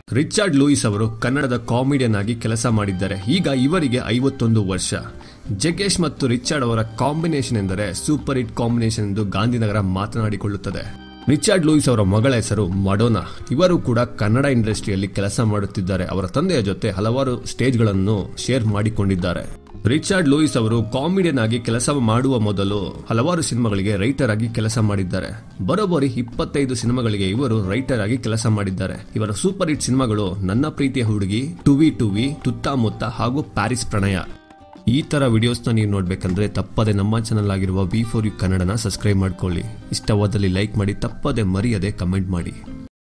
Richard Lewis ಅವರು ಕನ್ನಡದ comedian ಆಗಿ ಕೆಲಸ ಮಾಡಿದ್ದಾರೆ ಈಗ ಇವರಿಗೆ ಐವತ್ತೊಂದು ವರ್ಷ ಜಗ್ಗೇಶ್ ಮತ್ತು ರಿಚರ್ಡ್ ಅವರ ಕಾಂಬಿನೇಷನ್ ಎಂದರೆ ಸೂಪರ್ ಹಿಟ್ ಕಾಂಬಿನೇಷನ್ ಎಂದು ಗಾಂಧಿನಗರ ಮಾತನಾಡಿಕೊಳ್ಳುತ್ತದೆ ರಿಚರ್ಡ್ ಲೂಯಿಸ್ ಅವರ ಮಗಳ ಹೆಸರು ಮಡೋನಾ ಇವರು ಕೂಡ ಕನ್ನಡ ಇಂಡಸ್ಟ್ರಿಯಲ್ಲಿ ಕೆಲಸ ಮಾಡುತ್ತಿದ್ದಾರೆ ಅವರ ತಂದೆಯ ಜೊತೆ ಹಲವಾರು ಸ್ಟೇಜ್ಗಳನ್ನು ಶೇರ್ ಮಾಡಿಕೊಂಡಿದ್ದಾರೆ ರಿಚರ್ಡ್ ಲೂಯಿಸ್ ಅವರು ಕಾಮಿಡಿಯನ್ ಆಗಿ ಕೆಲಸ ಮಾಡುವ ಮೊದಲು ಹಲವಾರು ಸಿನಿಮಾಗಳಿಗೆ ರೈಟರ್ ಆಗಿ ಕೆಲಸ ಮಾಡಿದ್ದಾರೆ ಬರೋಬ್ಬರಿ ಇಪ್ಪತ್ತೈದು ಸಿನಿಮಾಗಳಿಗೆ ಇವರು ರೈಟರ್ ಆಗಿ ಕೆಲಸ ಮಾಡಿದ್ದಾರೆ ಇವರ ಸೂಪರ್ ಹಿಟ್ ಸಿನಿಮಾಗಳು ನನ್ನ ಪ್ರೀತಿಯ ಹುಡುಗಿ ಟುವಿ ಟುವಿ ತುತ್ತಾಮುತ್ತ ಹಾಗೂ ಪ್ಯಾರಿಸ್ ಪ್ರಣಯ ಈ ತರ ವಿಡಿಯೋಸ್ನ ನೀವು ನೋಡ್ಬೇಕಂದ್ರೆ ತಪ್ಪದೆ ನಮ್ಮ ಚಾನಲ್ ಆಗಿರುವ ವಿ ಫೋರ್ ಯು ಕನ್ನಡನ ಸಬ್ಸ್ಕ್ರೈಬ್ ಮಾಡ್ಕೊಳ್ಳಿ ಇಷ್ಟವಾದಲ್ಲಿ ಲೈಕ್ ಮಾಡಿ ತಪ್ಪದೆ ಮರೆಯದೆ ಕಮೆಂಟ್ ಮಾಡಿ